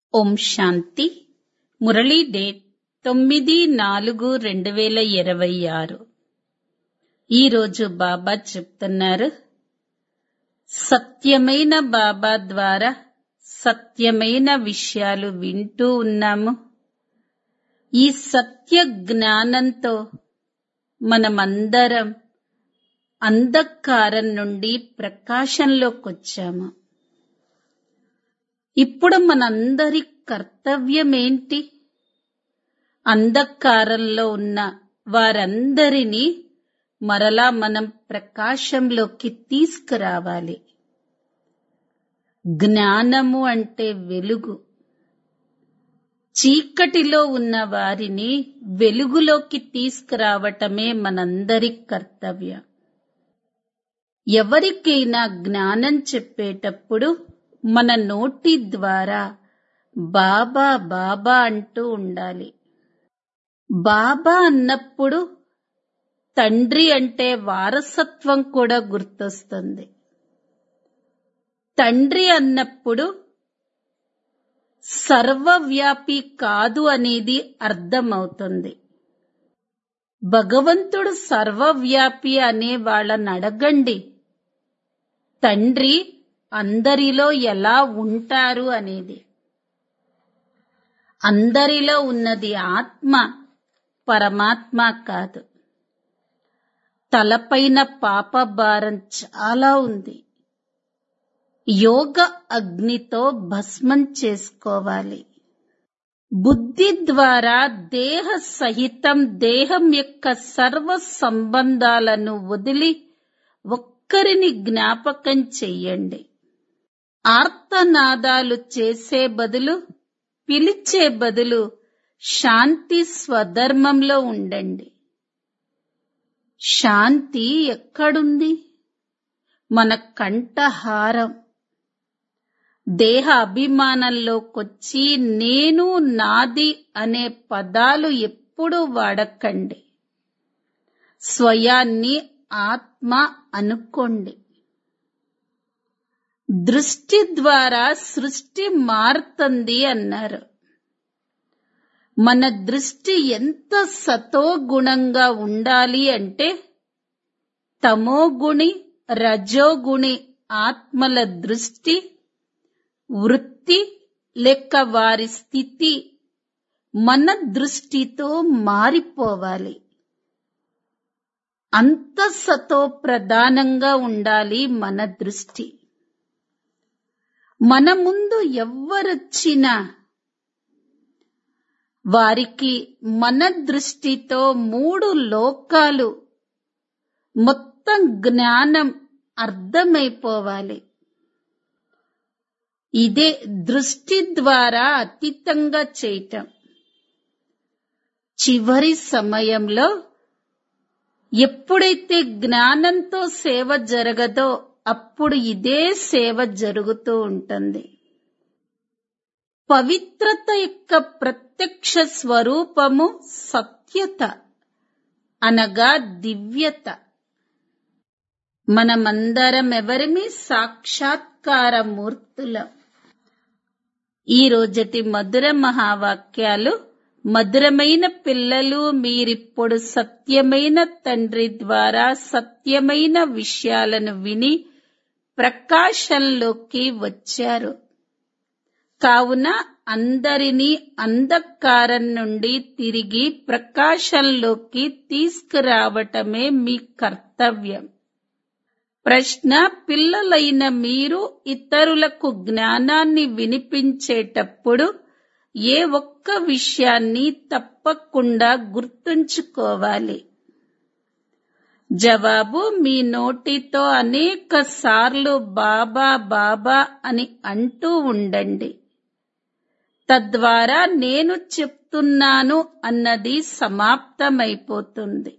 ఓం శాంతి Murali date తొమ్మిది నాలుగు రెండు వేల ఇరవై ఆరు ఈరోజు బాబా చెప్తున్నారు సత్యమైన బాబా ద్వారా సత్యమైన విషయాలు వింటూ ఉన్నాము ఈ సత్య జ్ఞానంతో మనమందరం అంధకారం నుండి ప్రకాశంలోకొచ్చాము ఇప్పుడు మనందరి కర్తవ్యమేంటి అంధకారంలో ఉన్న వారందరినీ మరలా మనం ప్రకాశంలోకి తీసుకురావాలి జ్ఞానము అంటే వెలుగు చీకటిలో ఉన్న వారిని వెలుగులోకి తీసుకురావటమే మనందరి కర్తవ్యం ఎవరికైనా జ్ఞానం చెప్పేటప్పుడు మన నోటి ద్వారా బాబా బాబా అంటూ ఉండాలి బాబా అన్నప్పుడు తండ్రి అంటే వారసత్వం కూడా గుర్తొస్తుంది తండ్రి అన్నప్పుడు సర్వవ్యాపి కాదు అనేది అర్థమవుతుంది భగవంతుడు సర్వవ్యాపి అనే వాళ్ళని అడగండి తండ్రి అందరిలో ఎలా ఉంటారు అనేది అందరిలో ఉన్నది ఆత్మ పరమాత్మ కాదు తలపైన పాప భారం చాలా ఉంది యోగ అగ్నితో భస్మం చేసుకోవాలి బుద్ధి ద్వారా దేహ సహితం దేహం యొక్క సర్వ సంబంధాలను వదిలి ఒక్కరిని జ్ఞాపకం చెయ్యండి ఆర్తనాదాలు చేసే బదులు పిలిచే బదులు శాంతి స్వధర్మంలో ఉండండి శాంతి ఎక్కడుంది మన కంఠహారం దేహ అభిమానంలోకొచ్చి నేను నాది అనే పదాలు ఎప్పుడు వాడకండి స్వయాన్ని ఆత్మ అనుకోండి దృష్టి ద్వారా సృష్టి మారుతుంది అన్నారు మన దృష్టి ఎంత సతోగుణంగా ఉండాలి అంటే తమోగుణి రజోగుణి ఆత్మల దృష్టి వృత్తి లెక్క వారి స్థితి మన దృష్టితో మారిపోవాలి అంత సతో ప్రధానంగా ఉండాలి మన దృష్టి మన ముందు ఎవ్వరొచ్చినా వారికి మన దృష్టితో మూడు లోకాలు మొత్తం జ్ఞానం అర్థమైపోవాలి ఇదే దృష్టి ద్వారా అతీతంగా చేయటం చివరి సమయంలో ఎప్పుడైతే జ్ఞానంతో సేవ జరగదో అప్పుడు ఇదే సేవ జరుగుతూ ఉంటుంది పవిత్రత యొక్క ప్రత్యక్ష స్వరూపము సత్యత అనగా దివ్యత మనమందరం ఎవరిమి సాక్షాత్కార మూర్తులం ఈ రోజటి మధుర మహావాక్యాలు మధురమైన పిల్లలు మీరిప్పుడు సత్యమైన తండ్రి ద్వారా సత్యమైన విషయాలను విని ప్రకాశంలోకి వచ్చారు కావున అందరినీ అంధకారం నుండి తిరిగి ప్రకాశంలోకి తీసుకురావటమే మీ కర్తవ్యం ప్రశ్న పిల్లలైన మీరు ఇతరులకు జ్ఞానాన్ని వినిపించేటప్పుడు ఏ ఒక్క విషయాన్ని తప్పకుండా గుర్తుంచుకోవాలి జవాబు మీ నోటితో అనేక సార్లు బాబా బాబా అని అంటూ ఉండండి తద్వారా నేను చెప్తున్నాను అన్నది సమాప్తమైపోతుంది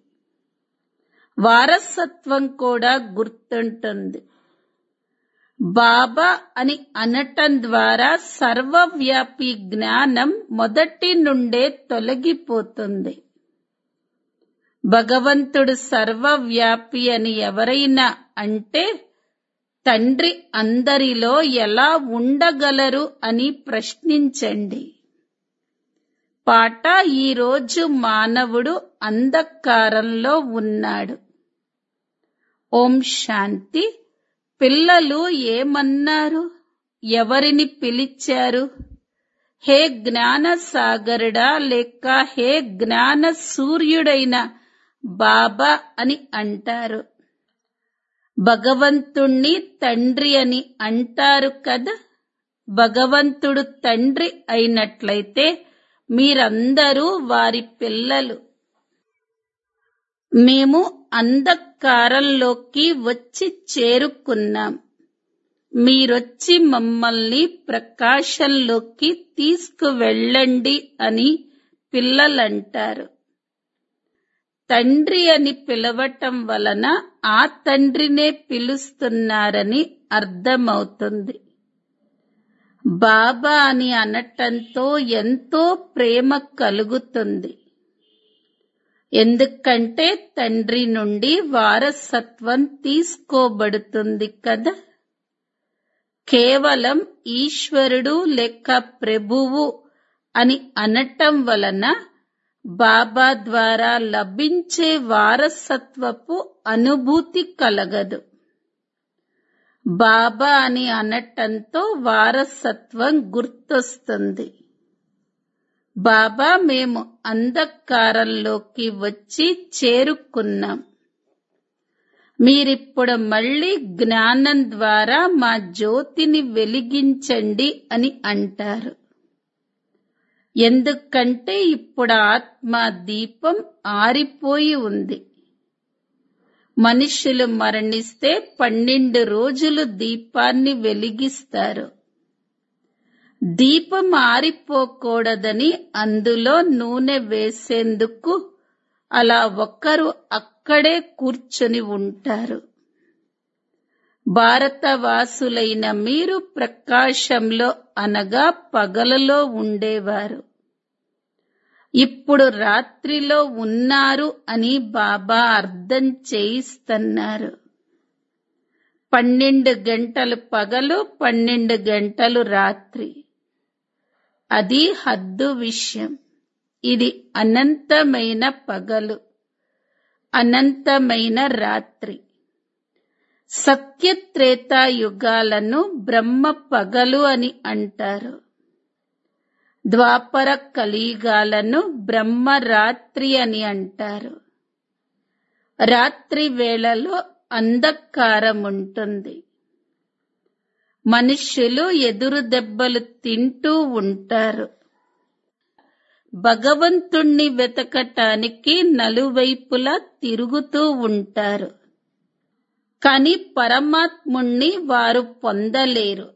వారసత్వం కూడా గుర్తుంటుంది బాబా అని అనటం ద్వారా సర్వవ్యాపి జ్ఞానం మొదటి నుండే తొలగిపోతుంది భగవంతుడు సర్వవ్యాపి అని ఎవరైనా అంటే తండ్రి అందరిలో ఎలా ఉండగలరు అని ప్రశ్నించండి పాట ఈరోజు మానవుడు అంధకారంలో ఉన్నాడు ఓం శాంతి పిల్లలు ఏమన్నారు ఎవరిని పిలిచారు హే జ్ఞాన సాగరుడా లేక హే జ్ఞాన సూర్యుడైన బాబా అని అంటారు భగవంతుణ్ణి తండ్రి అని అంటారు కదా భగవంతుడు తండ్రి అయినట్లయితే మీరందరూ వారి పిల్లలు మేము అంధకారంలోకి వచ్చి చేరుకున్నాం మీరొచ్చి మమ్మల్ని ప్రకాశంలోకి తీసుకువెళ్ళండి అని పిల్లలంటారు తండ్రి అని పిలవటం వలన ఆ తండ్రినే పిలుస్తున్నారని అర్థమవుతుంది బాబా అని అనటంతో ఎంతో ప్రేమ కలుగుతుంది ఎందుకంటే తండ్రి నుండి వారసత్వం తీసుకోబడుతుంది కదా కేవలం ఈశ్వరుడు లేక ప్రభువు అని అనటం వలన బాబా ద్వారా లభించే వారసత్వపు అనుభూతి కలగదు బాబా అని అనటంతో వారసత్వం గుర్తొస్తుంది బాబా మేము అంధకారంలోకి వచ్చి చేరుకున్నాం మీరిప్పుడు మళ్ళీ జ్ఞానం ద్వారా మా జ్యోతిని వెలిగించండి అని అంటారు ఎందుకంటే ఇప్పుడు ఆత్మ దీపం ఆరిపోయి ఉంది మనుషులు మరణిస్తే పన్నెండు రోజులు దీపాన్ని వెలిగిస్తారు దీపం ఆరిపోకూడదని అందులో నూనె వేసేందుకు అలా ఒక్కరు అక్కడే కూర్చొని ఉంటారు భారతవాసులైన మీరు ప్రకాశంలో అనగా పగలలో ఉండేవారు ఇప్పుడు రాత్రిలో ఉన్నారు అని బాబా అర్థం చేయిస్తున్నారు పన్నెండు గంటలు పగలు పన్నెండు గంటలు రాత్రి అది హద్దు విషయం ఇది అనంతమైన పగలు అనంతమైన రాత్రి సత్యత్రేతా యుగాలను బ్రహ్మ పగలు అని అంటారు ద్వాపర కలియుగాలను బ్రహ్మ రాత్రి అని అంటారు రాత్రి వేళలో అంధకారం ఉంటుంది మనుష్యులు ఎదురు దెబ్బలు తింటూ ఉంటారు భగవంతుణ్ణి వెతకటానికి నలువైపులా తిరుగుతూ ఉంటారు కాని పరమాత్ముణ్ణి వారు పొందలేరు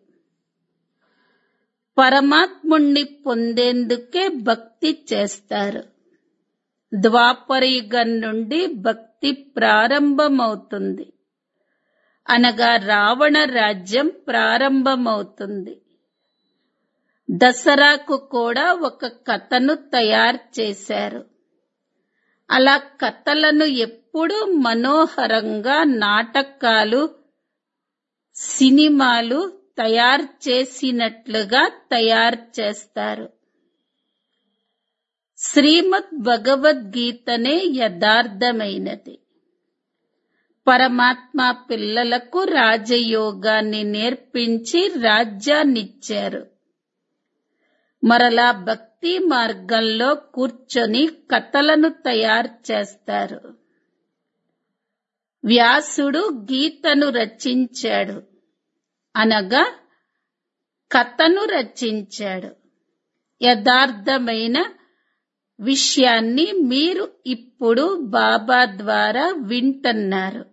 పరమాత్ముణ్ణి పొందేందుకే భక్తి చేస్తారు ద్వాపరయుగం నుండి భక్తి ప్రారంభమవుతుంది అనగా రావణ రాజ్యం ప్రారంభమవుతుంది దసరాకు కూడా ఒక కథను తయారు చేశారు అలా కథలను ఎప్పుడూ మనోహరంగా నాటకాలు సినిమాలు తయారు చేసినట్లుగా తయారు చేస్తారు శ్రీమద్ భగవద్గీతనే యథార్థమైనది పరమాత్మ పిల్లలకు రాజయోగాన్ని నేర్పించి రాజ్యాన్నిచ్చారు మరలా భక్తి మార్గంలో కూర్చొని కథలను తయారు చేస్తారు వ్యాసుడు గీతను రచించాడు అనగా కథను రచించాడు యథార్థమైన విషయాన్ని మీరు ఇప్పుడు బాబా ద్వారా వింటున్నారు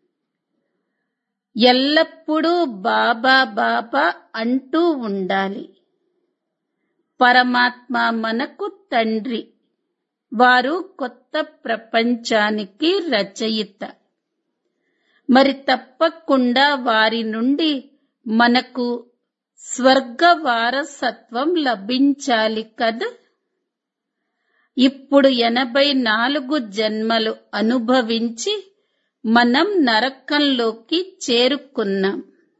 ఎల్లప్పుడూ బాబా బాబా అంటూ ఉండాలి పరమాత్మ మనకు తండ్రి వారు కొత్త ప్రపంచానికి రచయిత మరి తప్పకుండా వారి నుండి మనకు స్వర్గ వారసత్వం లభించాలి కదా ఇప్పుడు ఎనభై నాలుగు జన్మలు అనుభవించి మనం నరకంలోకి చేరుకున్నాం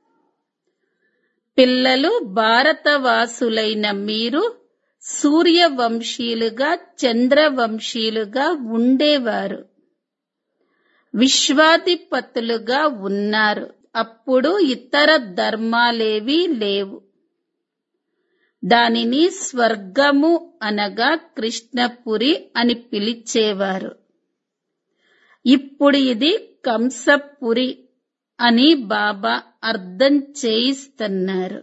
పిల్లలు భారతవాసులైన మీరు సూర్యవంశీయులుగా చంద్రవంశీయులుగా ఉండేవారు విశ్వాధిపతులుగా ఉన్నారు అప్పుడు ఇతర ధర్మాలేవీ లేవు దానిని స్వర్గము అనగా కృష్ణపురి అని పిలిచేవారు ఇప్పుడు ఇది కంసపురి అని బాబా అర్థం చేయిస్తున్నారు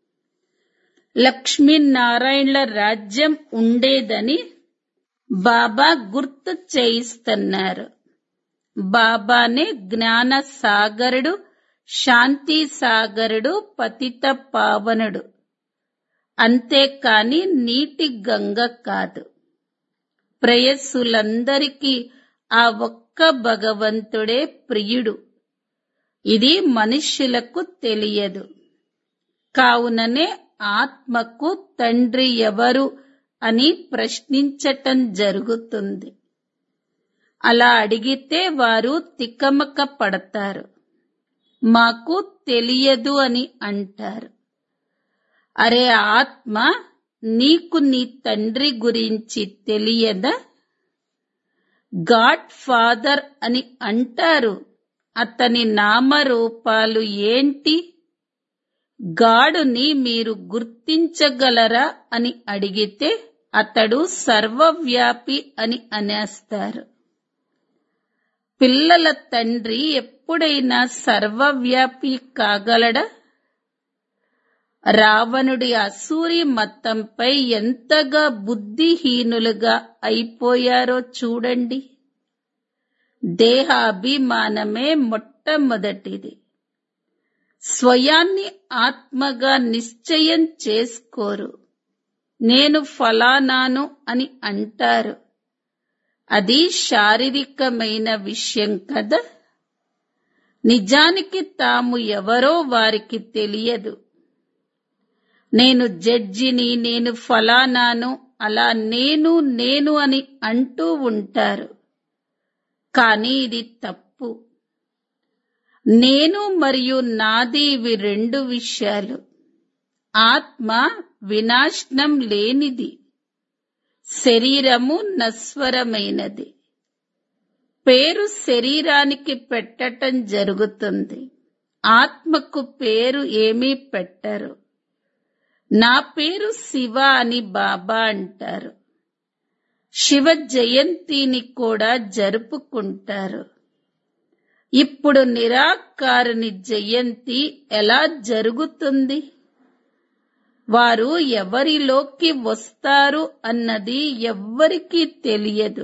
లక్ష్మీనారాయణల రాజ్యం ఉండేదని బాబా గుర్తు చేయిస్తున్నారు బాబానే జ్ఞాన సాగరుడు శాంతి సాగరుడు పతిత పావనుడు అంతేకాని నీటి గంగ కాదు ప్రేయస్సులందరికీ ఆ ఒక్క భగవంతుడే ప్రియుడు ఇది మనుష్యులకు తెలియదు కావుననే ఆత్మకు తండ్రి ఎవరు అని ప్రశ్నించటం జరుగుతుంది అలా అడిగితే వారు తికమక పడతారు మాకు తెలియదు అని అంటారు అరే ఆత్మ నీకు నీ తండ్రి గురించి తెలియదా గాడ్ ఫాదర్ అని అంటారు అతని నామరూపాలు ఏంటి గాడుని మీరు గుర్తించగలరా అని అడిగితే అతడు సర్వవ్యాపి అని అనేస్తారు పిల్లల తండ్రి ఎప్పుడైనా సర్వవ్యాపి కాగలడా రావణుడి అసూరి మతంపై ఎంతగా బుద్ధిహీనులుగా అయిపోయారో చూడండి దేహాభిమానమే మొట్టమొదటిది స్వయాన్ని ఆత్మగా నిశ్చయం చేసుకోరు నేను ఫలానాను అని అంటారు అది శారీరకమైన విషయం కదా నిజానికి తాము ఎవరో వారికి తెలియదు నేను జడ్జిని నేను ఫలానాను అలా నేను నేను అని అంటూ ఉంటారు కానీ ఇది తప్పు నేను మరియు నాది ఇవి రెండు విషయాలు ఆత్మ వినాశనం లేనిది శరీరము నశ్వరమైనది పేరు శరీరానికి పెట్టటం జరుగుతుంది ఆత్మకు పేరు ఏమీ పెట్టరు నా పేరు శివ అని బాబా అంటారు శివ జయంతిని కూడా జరుపుకుంటారు ఇప్పుడు నిరాకారుని జయంతి ఎలా జరుగుతుంది వారు ఎవరిలోకి వస్తారు అన్నది ఎవ్వరికీ తెలియదు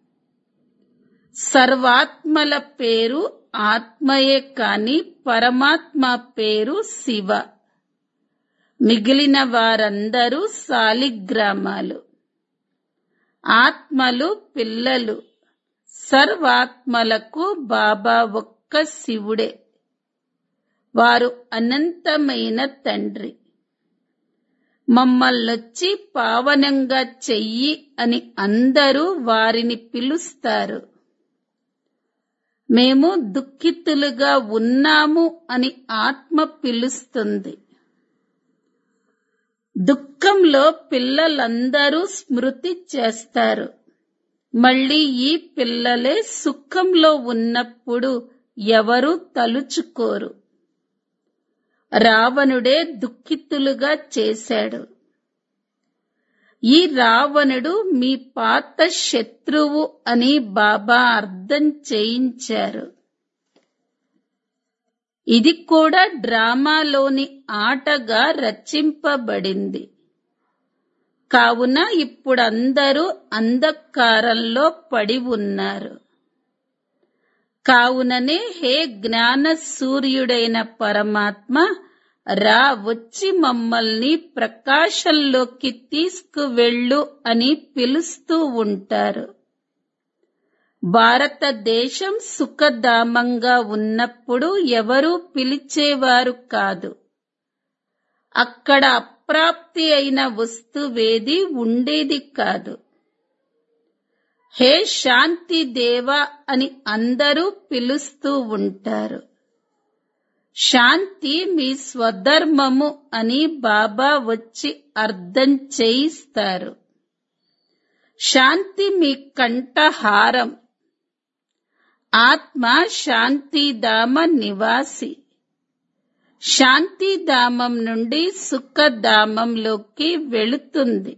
సర్వాత్మల పేరు ఆత్మయే కాని పరమాత్మ పేరు శివ మిగిలిన వారందరూ సాలిగ్రామాలు ఆత్మలు పిల్లలు సర్వాత్మలకు బాబా ఒక్క శివుడే వారు అనంతమైన తండ్రి మమ్మల్నొచ్చి పావనంగా చెయ్యి అని అందరూ వారిని పిలుస్తారు మేము దుఃఖితులుగా ఉన్నాము అని ఆత్మ పిలుస్తుంది దుఃఖంలో పిల్లలందరూ స్మృతి చేస్తారు మళ్ళీ ఈ పిల్లలే సుఖంలో ఉన్నప్పుడు ఎవరు తలుచుకోరు రావణుడే దుఃఖితులుగా చేశాడు ఈ రావణుడు మీ పాత శత్రువు అని బాబా అర్థం చేయించారు ఇది కూడా డ్రామాలోని ఆటగా రచింపబడింది కావున ఇప్పుడందరూ అంధకారంలో పడి ఉన్నారు కావుననే హే జ్ఞాన సూర్యుడైన పరమాత్మ రా వచ్చి మమ్మల్ని ప్రకాశంలోకి తీసుకువెళ్ళు అని పిలుస్తూ ఉంటారు భారతదేశం సుఖధామంగా ఉన్నప్పుడు ఎవరూ పిలిచేవారు కాదు అక్కడ అప్రాప్తి అయిన వస్తువేది ఉండేది కాదు హే శాంతి దేవ అని అందరూ పిలుస్తూ ఉంటారు శాంతి మీ స్వధర్మము అని బాబా వచ్చి అర్థం చేయిస్తారు శాంతి మీ కంఠహారం ఆత్మ శాంతిధామ నివాసి శాంతిధామం నుండి సుఖధామంలోకి వెళుతుంది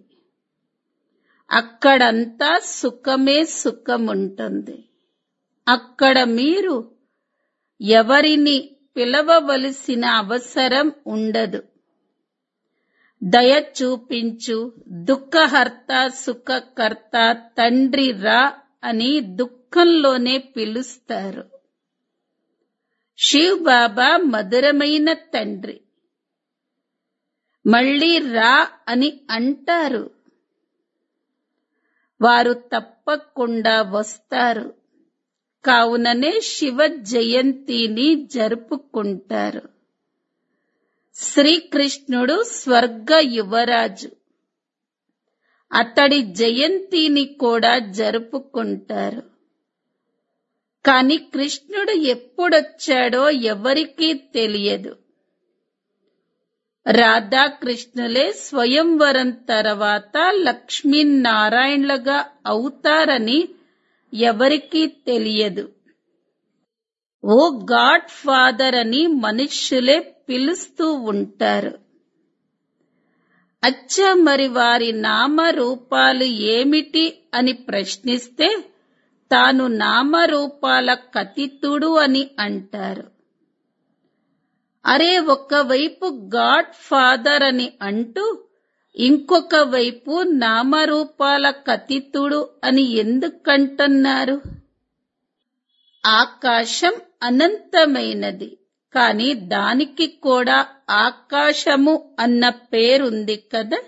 అక్కడంతా సుఖమే సుఖముంటుంది అక్కడ మీరు ఎవరిని పిలవవలసిన అవసరం ఉండదు దయ చూపించు దుఃఖహర్త సుఖకర్త తండ్రి రా అని దుఃఖంలోనే పిలుస్తారు శివ్ బాబా మధురమైన తండ్రి మళ్ళీ రా అని అంటారు వారు తప్పకుండా వస్తారు కావుననే శివ జయంతిని జరుపుకుంటారు శ్రీకృష్ణుడు స్వర్గ యువరాజు అతడి జయంతిని కూడా జరుపుకుంటారు కాని కృష్ణుడు ఎప్పుడొచ్చాడో ఎవరికీ తెలియదు రాధాకృష్ణులే స్వయంవరం తర్వాత లక్ష్మీనారాయణలుగా అవుతారని ఎవరికీ తెలియదు ఓ గాడ్ ఫాదర్ అని మనుష్యులే పిలుస్తూ ఉంటారు అచ్చా మరి వారి నామరూపాలు ఏమిటి అని ప్రశ్నిస్తే తాను నామరూపాల కతితుడు అని అంటారు అరే ఒకవైపు గాడ్ ఫాదర్ అని అంటూ ఇంకొక వైపు నామరూపాల కతితుడు అని ఎందుకంటున్నారు ఆకాశం అనంతమైనది కాని దానికి కూడా ఆకాశము అన్న పేరుంది కదా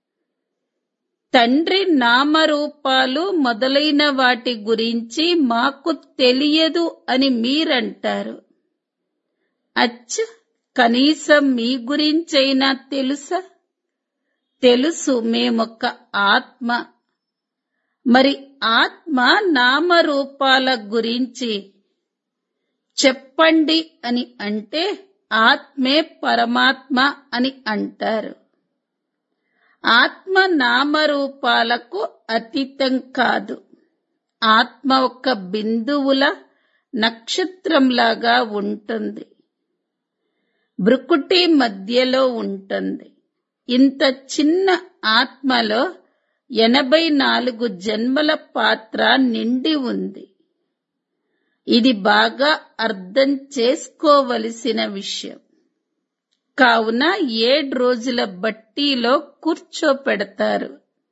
తండ్రి నామరూపాలు మొదలైన వాటి గురించి మాకు తెలియదు అని మీరంటారు అచ్చ కనీసం మీ గురించైనా తెలుసా తెలుసు మేమొక్క ఆత్మ మరి ఆత్మ నామరూపాల గురించి చెప్పండి అని అంటే ఆత్మే పరమాత్మ అని అంటారు ఆత్మ నామరూపాలకు అతీతం కాదు ఆత్మ ఒక బిందువుల నక్షత్రంలాగా ఉంటుంది బ్రుకుటి మధ్యలో ఉంటుంది ఇంత చిన్న ఆత్మలో ఎనభై నాలుగు జన్మల పాత్ర నిండి ఉంది ఇది బాగా అర్థం చేసుకోవలసిన విషయం కావున ఏడు రోజుల బట్టీలో కూర్చోపెడతారు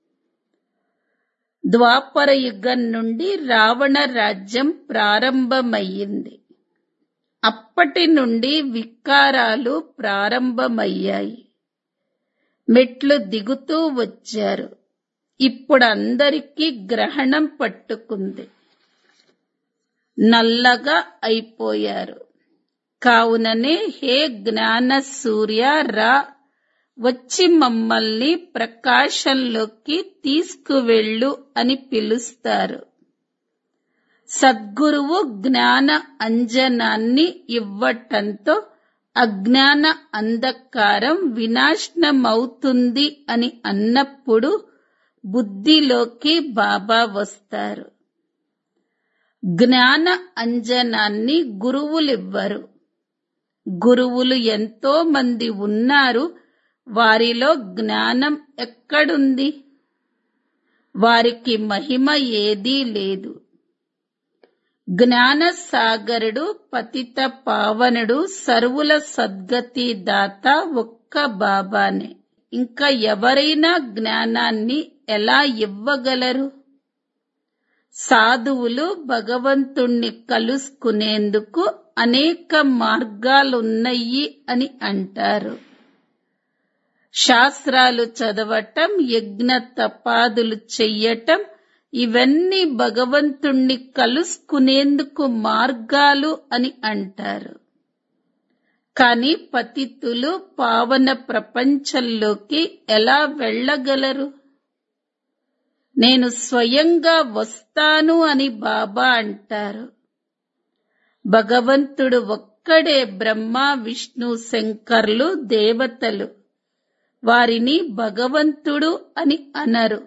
ద్వాపర యుగం నుండి రావణ రాజ్యం ప్రారంభమయ్యింది అప్పటి నుండి వికారాలు ప్రారంభమయ్యాయి మెట్లు దిగుతూ వచ్చారు ఇప్పుడు అందరికీ గ్రహణం పట్టుకుంది నల్లగా అయిపోయారు కావుననే హే జ్ఞాన సూర్య రా వచ్చి మమ్మల్ని ప్రకాశంలోకి తీసుకువెళ్ళు అని పిలుస్తారు సద్గురువు జ్ఞాన అంజనాన్ని ఇవ్వటంతో అజ్ఞాన అంధకారం వినాశనమవుతుంది అని అన్నప్పుడు బుద్ధిలోకి బాబా వస్తారు జ్ఞాన అంజనాన్ని గురువులివ్వరు గురువులు ఎంతో మంది ఉన్నారు వారిలో జ్ఞానం ఎక్కడుంది వారికి మహిమ ఏదీ లేదు జ్ఞాన సాగరుడు పతిత పావనుడు సర్వుల సద్గతి దాత ఒక్క బాబానే ఇంకా ఎవరైనా జ్ఞానాన్ని ఎలా ఇవ్వగలరు సాధువులు భగవంతుణ్ణి కలుసుకునేందుకు అనేక మార్గాలున్నాయి అని అంటారు శాస్త్రాలు చదవటం యజ్ఞ తపాదులు చెయ్యటం ఇవన్నీ భగవంతుణ్ణి కలుసుకునేందుకు మార్గాలు అని అంటారు కాని పతితులు పావన ప్రపంచంలోకి ఎలా వెళ్ళగలరు నేను స్వయంగా వస్తాను అని బాబా అంటారు భగవంతుడు ఒక్క ఇక్కడే బ్రహ్మ విష్ణు శంకర్లు దేవతలు వారిని భగవంతుడు అని అనరు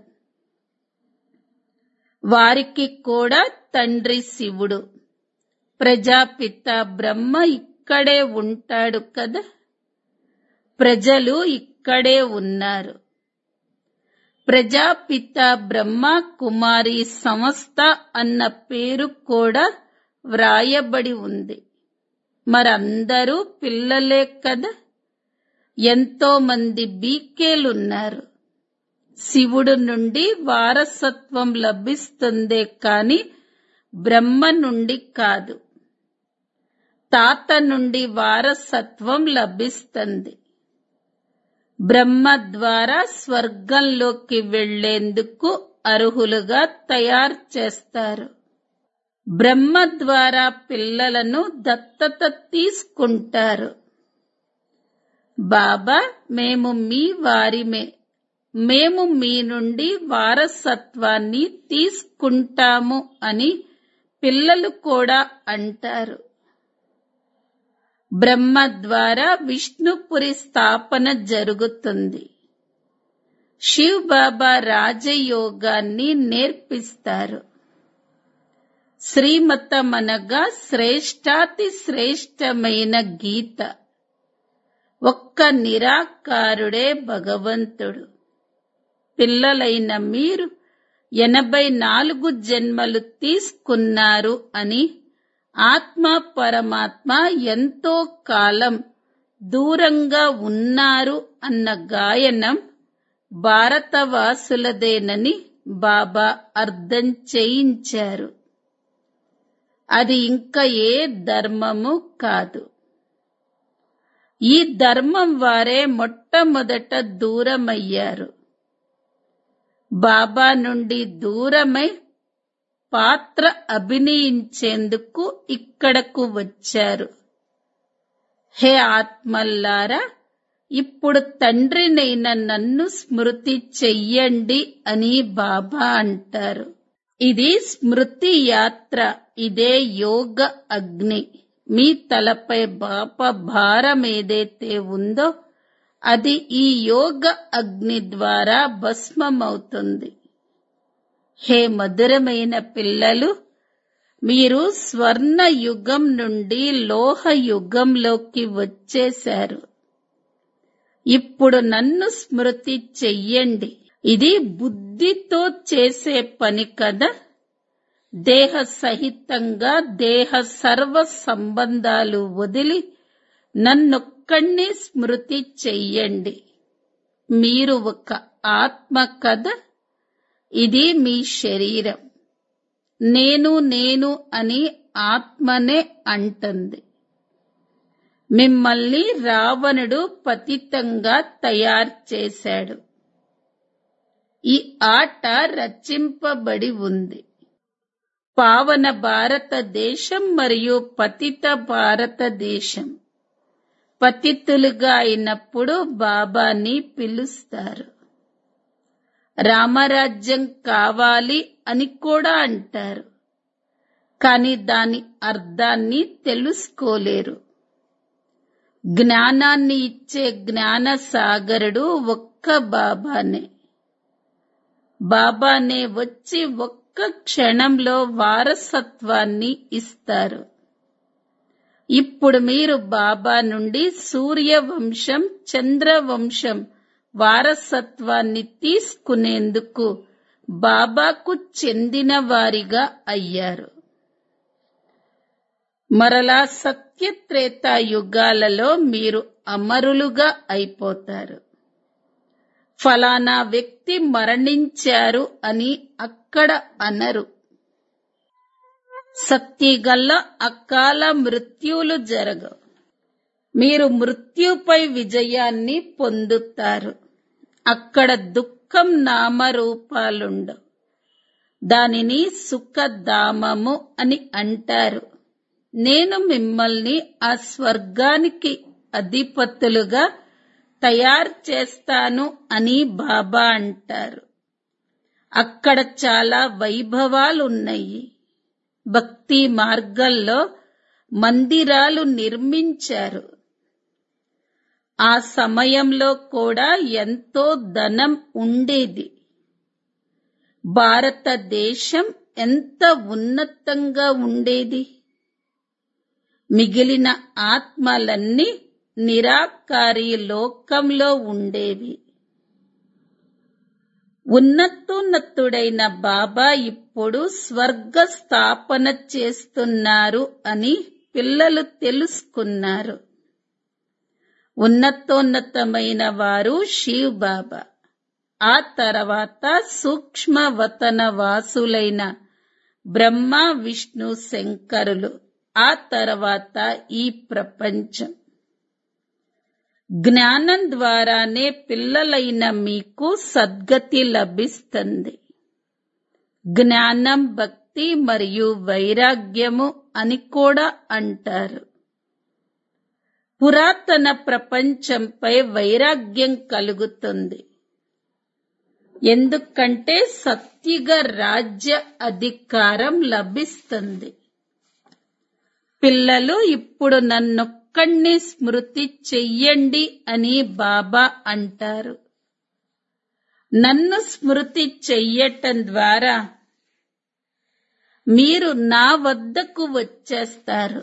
వారికి కూడా తండ్రి శివుడు ప్రజాపిత బ్రహ్మ ఇక్కడే ఉంటాడు కదా ప్రజలు ఇక్కడే ఉన్నారు ప్రజాపిత బ్రహ్మ కుమారి సంస్థ అన్న పేరు కూడా వ్రాయబడి ఉంది మరందరూ పిల్లలే కదా ఎంతో మంది బీకేలున్నారు శివుడు నుండి వారసత్వం లభిస్తుందే కాని బ్రహ్మ నుండి కాదు తాత నుండి వారసత్వం లభిస్తుంది బ్రహ్మ ద్వారా స్వర్గంలోకి వెళ్లేందుకు అర్హులుగా తయారు చేస్తారు బ్రహ్మ ద్వారా పిల్లలను దత్తత తీసుకుంటారు బాబా మేము మీ వారిమే మేము మీ నుండి వారసత్వాన్ని తీసుకుంటాము అని పిల్లలు కూడా అంటారు బ్రహ్మ ద్వారా విష్ణుపురి స్థాపన జరుగుతుంది శివ్ బాబా రాజయోగాన్ని నేర్పిస్తారు శ్రీమతం అనగా శ్రేష్టాతి శ్రేష్టమైన గీత ఒక్క నిరాకారుడే భగవంతుడు పిల్లలైన మీరు ఎనభై నాలుగు జన్మలు తీసుకున్నారు అని ఆత్మ పరమాత్మ ఎంతో కాలం దూరంగా ఉన్నారు అన్న గాయనం భారతవాసులదేనని బాబా అర్థం చేయించారు అది ఇంకా ఏ ధర్మము కాదు ఈ ధర్మం వారే మొట్టమొదట దూరమయ్యారు బాబా నుండి దూరమై పాత్ర అభినయించేందుకు ఇక్కడకు వచ్చారు హే ఆత్మల్లారా ఇప్పుడు తండ్రినైన నన్ను స్మృతి చెయ్యండి అని బాబా అంటారు ఇది స్మృతి యాత్ర ఇదే యోగ అగ్ని మీ తలపై బాప భారం ఏదైతే ఉందో అది ఈ యోగ అగ్ని ద్వారా భస్మమవుతుంది హే మధురమైన పిల్లలు మీరు స్వర్ణ యుగం నుండి లోహ యుగంలోకి వచ్చేశారు ఇప్పుడు నన్ను స్మృతి చెయ్యండి ఇది బుద్ధితో చేసే పని కదా దేహ సహితంగా దేహ సర్వ సంబంధాలు వదిలి నన్నొక్కడిని స్మృతి చెయ్యండి మీరు ఒక ఆత్మ కదా ఇది మీ శరీరం నేను నేను అని ఆత్మనే అంటుంది మిమ్మల్ని రావణుడు పతితంగా తయారు చేశాడు ఈ ఆట రచింపబడి ఉంది పావన భారతదేశం మరియు పతిత భారతదేశం పతితులుగా అయినప్పుడు బాబాని పిలుస్తారు రామరాజ్యం కావాలి అని కూడా అంటారు కానీ దాని అర్థాన్ని తెలుసుకోలేరు జ్ఞానాన్ని ఇచ్చే జ్ఞాన సాగరుడు ఒక్క బాబానే బాబానే వచ్చి ఒక్క క్షణంలో వారసత్వాన్ని ఇస్తారు ఇప్పుడు మీరు బాబా నుండి సూర్యవంశం చంద్రవంశం వారసత్వాన్ని తీసుకునేందుకు బాబాకు చెందిన వారిగా అయ్యారు మరలా సత్యత్రేత యుగాలలో మీరు అమరులుగా అయిపోతారు ఫలానా వ్యక్తి మరణించారు అని అక్కడ అనరు సత్యగల్ల అకాల మృత్యులు జరగవు మీరు మృత్యుపై విజయాన్ని పొందుతారు అక్కడ దుఃఖం నామరూపాలుండవు దానిని సుఖధామము అని అంటారు నేను మిమ్మల్ని ఆ స్వర్గానికి అధిపతులుగా తయారు చేస్తాను అని బాబా అంటారు అక్కడ చాలా వైభవాలున్నాయి భక్తి మార్గంలో మందిరాలు నిర్మించారు ఆ సమయంలో కూడా ఎంతో ధనం ఉండేది భారతదేశం ఎంత ఉన్నతంగా ఉండేది మిగిలిన ఆత్మలన్నీ నిరాకారి లోకంలో ఉండేవి ఉన్నతోన్నతుడైన బాబా ఇప్పుడు స్వర్గ స్థాపన చేస్తున్నారు అని పిల్లలు తెలుసుకున్నారు ఉన్నతోన్నతమైన వారు శివ్ బాబా ఆ తర్వాత సూక్ష్మవతన వాసులైన బ్రహ్మ విష్ణు శంకరులు ఆ తర్వాత ఈ ప్రపంచం జ్ఞానం ద్వారానే పిల్లలైన మీకు సద్గతి లభిస్తుంది జ్ఞానం భక్తి మరియు వైరాగ్యము అని కూడా అంటారు పురాతన ప్రపంచంపై వైరాగ్యం కలుగుతుంది ఎందుకంటే సత్యుగ రాజ్య అధికారం లభిస్తుంది పిల్లలు ఇప్పుడు నన్నొక్కడిని స్మృతి చెయ్యండి అని బాబా అంటారు నన్ను స్మృతి చెయ్యటం ద్వారా మీరు నా వద్దకు వచ్చేస్తారు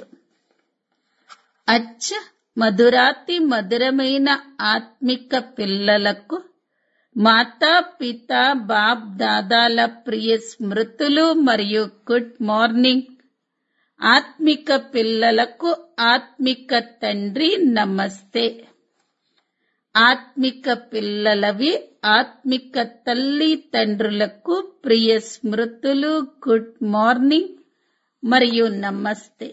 అచ్చ మధురాతి మధురమైన ఆత్మిక పిల్లలకు మాతా పిత బాప్ దాదాల ప్రియ స్మృతులు మరియు గుడ్ మార్నింగ్ ఆత్మిక పిల్లలకు ఆత్మిక తండ్రి నమస్తే ఆత్మిక పిల్లలవి ఆత్మిక తల్లి తండ్రులకు ప్రియ స్మృతులు గుడ్ మార్నింగ్ మరియు నమస్తే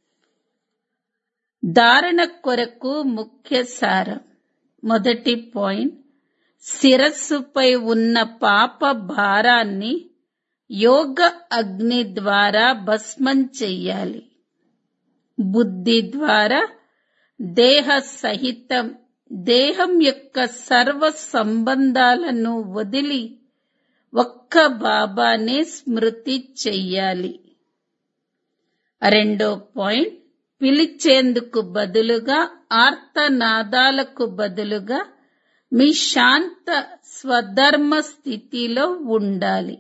ధారణ కొరకు ముఖ్య సారం మొదటి పాయింట్ శిరస్సుపై ఉన్న పాప భారాన్ని యోగ అగ్ని ద్వారా భస్మం చెయ్యాలి బుద్ధి ద్వారా దేహ సహితం దేహం యొక్క సర్వ సంబంధాలను వదిలి ఒక్క బాబానే స్మృతి చెయ్యాలి రెండో పాయింట్ పిలిచేందుకు బదులుగా ఆర్తనాదాలకు బదులుగా మీ శాంత స్వధర్మ స్థితిలో ఉండాలి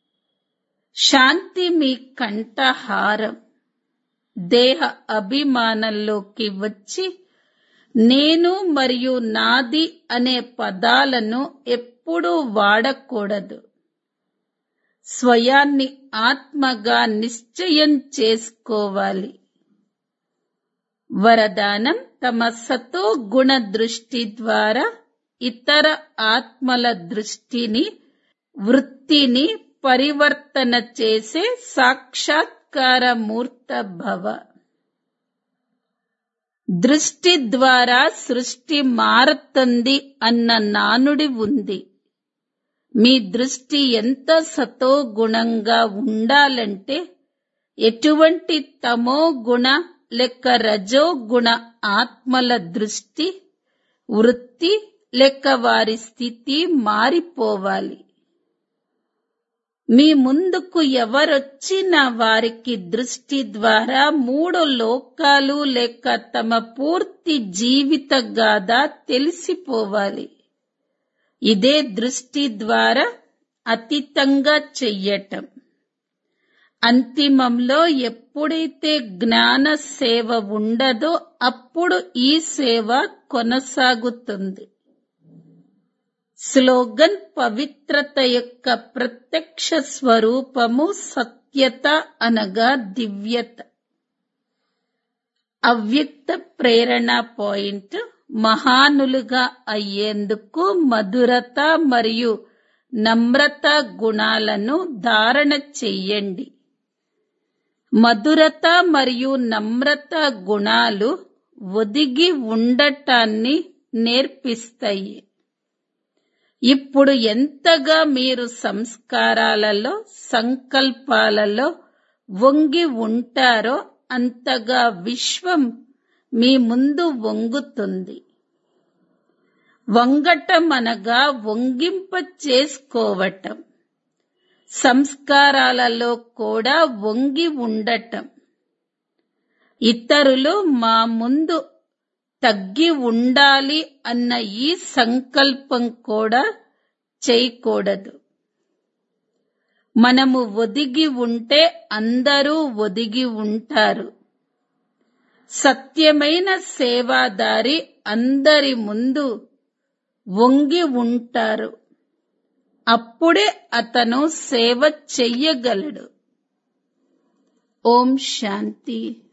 శాంతి మీ కంఠహారం దేహ అభిమానంలోకి వచ్చి నేను మరియు నాది అనే పదాలను ఎప్పుడూ వాడకూడదు స్వయాన్ని ఆత్మగా నిశ్చయం చేసుకోవాలి వరదానం తమ సతో గుణ దృష్టి ద్వారా ఇతర ఆత్మల దృష్టిని వృత్తిని పరివర్తన చేసే సాక్షాత్కార మూర్త భవ దృష్టి ద్వారా సృష్టి మారుతుంది అన్న నానుడి ఉంది మీ దృష్టి ఎంత సతో గుణంగా ఉండాలంటే ఎటువంటి తమో గుణ లెక్క రజో గుణ ఆత్మల దృష్టి వృత్తి లెక్క వారి స్థితి మారిపోవాలి మీ ముందుకు ఎవరొచ్చినా వారికి దృష్టి ద్వారా మూడు లోకాలు లేక తమ పూర్తి జీవిత గాథ తెలిసిపోవాలి ఇదే దృష్టి ద్వారా అతీతంగా చెయ్యటం అంతిమంలో ఎప్పుడైతే జ్ఞాన సేవ ఉండదో అప్పుడు ఈ సేవ కొనసాగుతుంది స్లోగన్ పవిత్రత యొక్క ప్రత్యక్ష స్వరూపము సత్యత అనగా దివ్యత అవ్యక్త ప్రేరణ పాయింట్ మహానులుగా అయ్యేందుకు మధురత మరియు నమ్రత గుణాలను ధారణ చెయ్యండి మధురత మరియు నమ్రత గుణాలు ఒదిగి ఉండటాన్ని నేర్పిస్తాయి ఇప్పుడు ఎంతగా మీరు సంస్కారాలలో సంకల్పాలలో వంగి ఉంటారో అంతగా విశ్వం మీ ముందు వంగుతుంది వంగటం అనగా వంగింప చేసుకోవటం సంస్కారాలలో కూడా వంగి ఉండటం ఇతరులు మా ముందు తగ్గి ఉండాలి అన్న ఈ సంకల్పం కూడా చేయకూడదు మనము ఒదిగి ఉంటే అందరూ ఒదిగి ఉంటారు సత్యమైన సేవాదారి అందరి ముందు వంగి ఉంటారు అప్పుడే అతను సేవ చెయ్యగలడు ఓం శాంతి